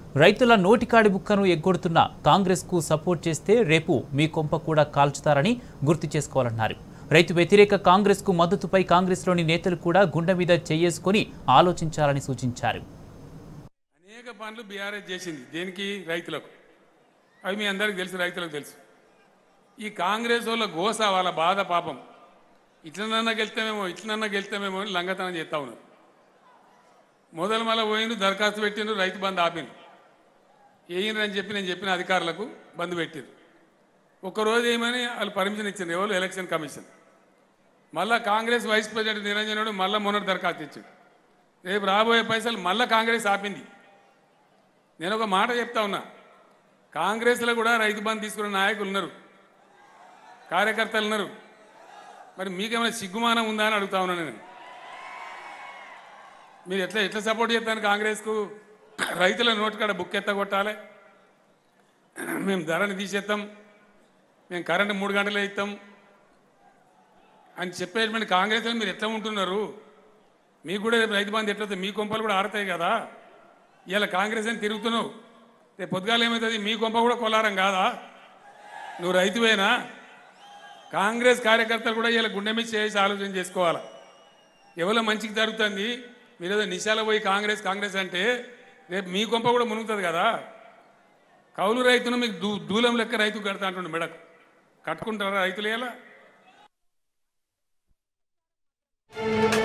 రైతుల నోటికాడి బుక్కను ఎగ్గొడుతున్న కాంగ్రెస్కు సపోర్ట్ చేస్తే రేపు మీ కొంప కూడా కాల్చుతారని గుర్తు చేసుకోవాలన్నారు రైతు వ్యతిరేక కాంగ్రెస్కు మద్దతుపై కాంగ్రెస్లోని నేతలు కూడా గుండె మీద చేసుకొని ఆలోచించాలని సూచించారు అనేక పనులు బీఆర్ఎస్ చేసింది దేనికి రైతులకు అవి మీ అందరికి తెలుసు రైతులకు తెలుసు ఈ కాంగ్రెస్ వాళ్ళ గోస వాళ్ళ బాధ పాపం ఇట్లనన్నా గెలుస్తామేమో ఇట్లనన్నా గెలుస్తామేమో అని లంగతనం చేస్తా ఉన్నారు మొదలు మళ్ళీ పోయిండు దరఖాస్తు పెట్టిండు రైతు బంధు ఆపిండు వేయండి చెప్పి నేను చెప్పిన అధికారులకు బంధు పెట్టిండు ఒక్కరోజు ఏమని వాళ్ళు పర్మిషన్ ఇచ్చింది ఎవరు ఎలక్షన్ కమిషన్ మళ్ళా కాంగ్రెస్ వైస్ ప్రెసిడెంట్ నిరంజనుడు మళ్ళీ మొన్నటి దరఖాస్తు ఇచ్చాడు రేపు రాబోయే పైసలు మళ్ళా కాంగ్రెస్ ఆపింది నేను ఒక మాట చెప్తా ఉన్నా కాంగ్రెస్లో కూడా రైతు బంధు తీసుకున్న నాయకులు ఉన్నారు కార్యకర్తలు ఉన్నారు మరి మీకేమైనా సిగ్గుమానం ఉందా అని అడుగుతా ఉన్నాను నేను మీరు ఎట్లా ఎట్లా సపోర్ట్ చేస్తాను కాంగ్రెస్కు రైతుల నోటికాడ బుక్ ఎత్త కొట్టాలి మేము ధరని తీసేస్తాం మేము కరెంటు మూడు గంటలే ఇస్తాం అని చెప్పేటువంటి కాంగ్రెస్లో మీరు ఎట్లా ఉంటున్నారు మీకు కూడా రేపు రైతు బంధు ఎట్లయితే మీ కొంపలు కూడా ఆడతాయి కదా ఇలా కాంగ్రెస్ అని తిరుగుతున్నావు రేపు పొద్దుగాలు ఏమవుతుంది మీ కొంప కూడా కొల్లారం కాదా నువ్వు రైతువేనా కాంగ్రెస్ కార్యకర్తలు కూడా ఇలా గుండె మీద చేసి ఆలోచన చేసుకోవాలా ఎవరో మంచికి జరుగుతుంది మీరు ఏదో నిశాలో పోయి కాంగ్రెస్ కాంగ్రెస్ అంటే రేపు మీ కొంప కూడా మునుగుతుంది కదా కౌలు రైతును మీకు దూ దూలం లెక్క రైతు కడతా అంటుండే మెడకు కట్టుకుంటారా రైతులు ఎలా